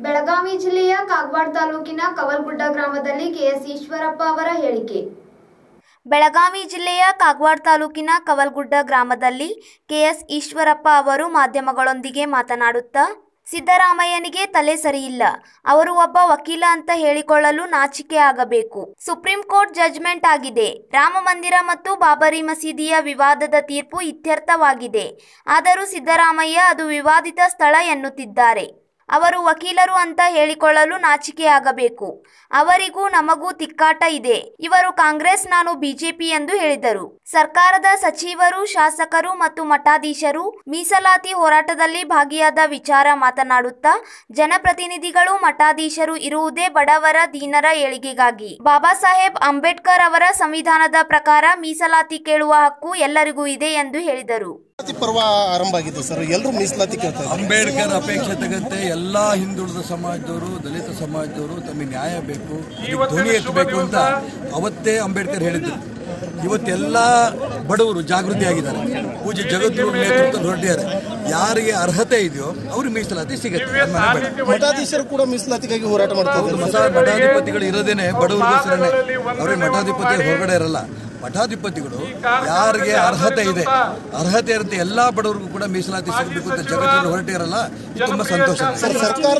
ಬೆಳಗಾವಿ ಜಿಲ್ಲೆಯ ಕಾಗವಾಡ ತಾಲೂಕಿನ ಕವಲ್ಗುಡ್ಡ ಗ್ರಾಮದಲ್ಲಿ ಕೆಎಸ್ ಈಶ್ವರಪ್ಪ ಅವರ ಹೇಳಿಕೆ ಬೆಳಗಾವಿ ಜಿಲ್ಲೆಯ ಕಾಗವಾಡ ತಾಲೂಕಿನ ಕವಲ್ಗುಡ್ಡ ಗ್ರಾಮದಲ್ಲಿ ಕೆಎಸ್ ಈಶ್ವರಪ್ಪ ಅವರು ಮಾಧ್ಯಮಗಳೊಂದಿಗೆ ಮಾತನಾಡುತ್ತಾ ಸಿದ್ದರಾಮಯ್ಯನಿಗೆ ತಲೆ ಸರಿಯಿಲ್ಲ ಅವರು ಒಬ್ಬ ವಕೀಲ ಅಂತ ಹೇಳಿಕೊಳ್ಳಲು ನಾಚಿಕೆ ಆಗಬೇಕು ಸುಪ್ರೀಂ ಕೋರ್ಟ್ ಜಜ್ಮೆಂಟ್ ಆಗಿದೆ ರಾಮ ಮಂದಿರ ಮತ್ತು ಬಾಬರಿ ಮಸೀದಿಯ ವಿವಾದದ ತೀರ್ಪು ಇತ್ಯರ್ಥವಾಗಿದೆ ಆದರೂ ಸಿದ್ದರಾಮಯ್ಯ ಅದು ವಿವಾದಿತ ಸ್ಥಳ ಎನ್ನುತ್ತಿದ್ದಾರೆ ಅವರು ವಕೀಲರು ಅಂತ ಹೇಳಿಕೊಳ್ಳಲು ನಾಚಿಕೆ ಆಗಬೇಕು ಅವರಿಗೂ ನಮಗೂ ತಿಕ್ಕಾಟ ಇದೆ ಇವರು ಕಾಂಗ್ರೆಸ್ ನಾನು ಬಿಜೆಪಿ ಎಂದು ಹೇಳಿದರು ಸರ್ಕಾರದ ಸಚಿವರು ಶಾಸಕರು ಮತ್ತು ಮಠಾಧೀಶರು ಮೀಸಲಾತಿ ಹೋರಾಟದಲ್ಲಿ ಭಾಗಿಯಾದ ವಿಚಾರ ಮಾತನಾಡುತ್ತಾ ಜನಪ್ರತಿನಿಧಿಗಳು ಮಠಾಧೀಶರು ಇರುವುದೇ ಬಡವರ ದೀನರ ಏಳಿಗೆಗಾಗಿ ಬಾಬಾ ಸಾಹೇಬ್ ಅಂಬೇಡ್ಕರ್ ಅವರ ಸಂವಿಧಾನದ ಪ್ರಕಾರ ಮೀಸಲಾತಿ ಕೇಳುವ ಹಕ್ಕು ಎಲ್ಲರಿಗೂ ಇದೆ ಎಂದು ಹೇಳಿದರು ಮೀಸಲಾತಿ ಪರ್ವ ಆರಂಭ ಆಗಿದೆ ಸರ್ ಎಲ್ಲರೂ ಮೀಸಲಾತಿ ಕೇಳ್ತಾ ಇದ್ದಾರೆ ಅಂಬೇಡ್ಕರ್ ಅಪೇಕ್ಷೆ ತಗಂತೆ ಎಲ್ಲ ಹಿಂದುಳಿದ ಸಮಾಜದವರು ದಲಿತ ಸಮಾಜದವರು ತಮಗೆ ನ್ಯಾಯ ಬೇಕು ಇದಕ್ಕೆ ಧ್ವನಿ ಎತ್ತಬೇಕು ಅಂತ ಅವತ್ತೇ ಅಂಬೇಡ್ಕರ್ ಹೇಳಿದ್ರು ಇವತ್ತೆಲ್ಲ ಬಡವರು ಜಾಗೃತಿಯಾಗಿದ್ದಾರೆ ಪೂಜೆ ಜಗದ್ಗುರು ನೇತೃತ್ವದಲ್ಲಿ ಹೊರಟಿದ್ದಾರೆ ಯಾರಿಗೆ ಅರ್ಹತೆ ಇದೆಯೋ ಅವ್ರಿಗೆ ಮೀಸಲಾತಿ ಸಿಗುತ್ತೆ ಅನುಮಾನ ಬೇಡ. ಮಠಾಧೀಶರು ಕೂಡ ಮೀಸಲಾತಿಗಾಗಿ ಹೋರಾಟ ಮಾಡ್ತಾ ಹೌದು ಇದ್ದಾರೆ ಮಸ ಮಠಾಧಿಪತಿಗಳು ಇರೋದೇನೆ ಬಡವರಿಗೋಸ್ಕರನೇ ಅವ್ರಿಗೆ ಮಠಾಧಿಪತಿ ಹೊರಗಡೆ ಇರಲ್ಲ ಮಠಾಧಿಪತಿಗಳು ಯಾರಿಗೆ ಅರ್ಹತೆ ಇದೆ ಅರ್ಹತೆ ಇರುತ್ತೆ ಎಲ್ಲಾ ಬಡವರಿಗೂ ಕೂಡ ಮೀಸಲಾತಿ ಸಿಗಬೇಕು ಅಂತ ಜಗತ್ತಿನಲ್ಲಿ ಹೊರಟಿರಲ್ಲ ಇದು ತುಂಬಾ ಸಂತೋಷ ಸರ್ ಸರ್ಕಾರ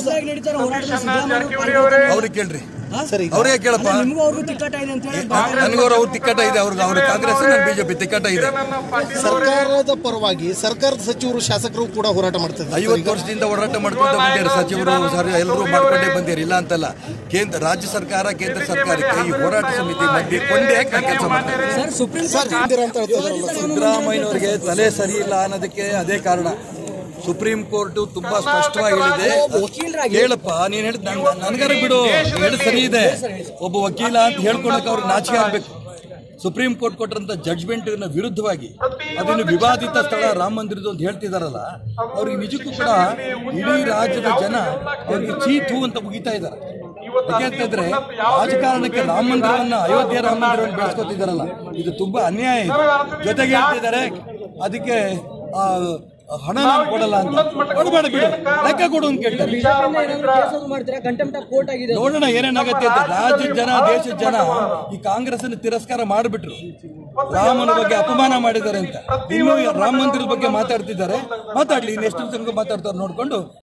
ಅವ್ರಿಗೆ ಕೇಳ್ರಿ ಸರ್ ಈಗ ಅವ್ರಿಗೆ ಕೇಳಪ್ಪ ನಿಮಗೂ ಅವ್ರಿಗೂ ತಿಕ್ಕಾಟ ಇದೆ ಅಂತ ಹೇಳಿ ನನಗವ್ರು ಅವ್ರ ತಿಕ್ಕಟ ಇದೆ ಅವ್ರಿಗೆ ಅವ್ರ ಕಾಂಗ್ರೆಸ್ ನನ್ನ ಬಿಜೆಪಿ ತಿಕ್ಕಟ ಇದೆ ಸರ್ಕಾರದ ಪರವಾಗಿ ಸರ್ಕಾರದ ಸಚಿವರು ಶಾಸಕರು ಕೂಡ ಹೋರಾಟ ಮಾಡ್ತಾ ಇದ್ದಾರೆ ಸರ್, ಐವತ್ತು ಈಗ ವರ್ಷದಿಂದ ಹೋರಾಟ ಮಾಡ್ಕೊಂತ ಬಂದಿದ್ದಾರೆ ಸಚಿವರು ಸರ್ ಎಲ್ಲರೂ ಮಾಡ್ಕೊಂಡೇ ಬಂದಿದ್ದಾರೆ ಇಲ್ಲ ಅಂತಲ್ಲ ಕೇಂದ್ರ ರಾಜ್ಯ ಸರ್ಕಾರ ಕೇಂದ್ರ ಸರ್ಕಾರಕ್ಕೆ ಈ ಹೋರಾಟ ಸಮಿತಿ ಮಧ್ಯೆ ಕೊಂಡೇ ಕೆಲಸ ಮಾಡ್ತಾರೆ ಸರ್ ಸುಪ್ರೀಂ ಸರ್ ಹಿಂದಿರ ಅಂತ ಹೇಳ್ತಾ ಇದ್ದಾರಲ್ಲ ಸರ್. ಸಿದ್ದರಾಮಯ್ಯನವರಿಗೆ ತಲೆ ಸರಿ ಇಲ್ಲ ಅನ್ನೋದಕ್ಕೆ ಅದೇ ಕಾರಣ ಸುಪ್ರೀಂ ಕೋರ್ಟ್ ತುಂಬಾ ಸ್ಪಷ್ಟವಾಗಿ ಹೇಳಿದೆ ಹೇಳಪ್ಪ ನೀನ್ ಹೇಳಿದ್ ನನ್ಗಾರ ಬಿಡು ಹೇಳಿ ಸರಿ ಇದೆ ಒಬ್ಬ ವಕೀಲ ಅಂತ ಹೇಳ್ಕೊಳಕ್ ಅವ್ರಿಗೆ ನಾಚಿಕೆ ಆಗ್ಬೇಕು ಸುಪ್ರೀಂ ಕೋರ್ಟ್ ಕೊಟ್ಟರಂತ ಜಡ್ಜ್ಮೆಂಟ್ ವಿರುದ್ಧವಾಗಿ ಅದನ್ನು ವಿವಾದಿತ ಸ್ಥಳ ರಾಮ ಮಂದಿರದ್ದು ಅಂತ ಹೇಳ್ತಿದಾರಲ್ಲ ಅವ್ರಿಗೆ ನಿಜಕ್ಕೂ ಕೂಡ ಇಡೀ ರಾಜ್ಯದ ಜನ ಅವ್ರಿಗೆ ಚೀತು ಅಂತ ಮುಗಿತಾ ಇದ್ದಾರೆ ಯಾಕೆಂತಂದ್ರೆ ರಾಜಕಾರಣಕ್ಕೆ ರಾಮ ಮಂದಿರವನ್ನ ಅಯೋಧ್ಯೆ ರಾಮ ಮಂದಿರವನ್ನು ಬೆಳೆಸ್ಕೊತಿದಾರಲ್ಲ ಇದು ತುಂಬಾ ಅನ್ಯಾಯ ಇದೆ ಜೊತೆಗೆ ಹೇಳ್ತಿದ್ದಾರೆ ಅದಕ್ಕೆ ಆ, ಹಣ ನಾನು ಕೊಡಲ್ಲ ಅಂತ ಕೊಡಬೇಡ ಬಿಡು ಲೆಕ್ಕ ಕೊಡು ಅಂತ ಕೇಳ್ತಾರೆ ಮಾಡ್ತೀರಾ ಕಂಟೆಂಪ್ಟ್ ಆಫ್ ಕೋರ್ಟ್ ಆಗಿದೆ ನೋಡೋಣ ಏನೇನಾಗತ್ತೆ ಅಂತ ರಾಜ್ಯದ ಜನ ದೇಶದ ಜನ ಈ ಕಾಂಗ್ರೆಸ್ ಅನ್ನು ತಿರಸ್ಕಾರ ಮಾಡಿಬಿಟ್ರು ರಾಮನ ಬಗ್ಗೆ ಅಪಮಾನ ಮಾಡಿದ್ದಾರೆ ಅಂತ ಇನ್ನು ರಾಮ ಮಂದಿರದ ಬಗ್ಗೆ ಮಾತಾಡ್ತಿದ್ದಾರೆ ಮಾತಾಡ್ಲಿ ಇನ್ನೆಷ್ಟು ತನಕ ಮಾತಾಡ್ತಾರೆ ನೋಡ್ಕೊಂಡು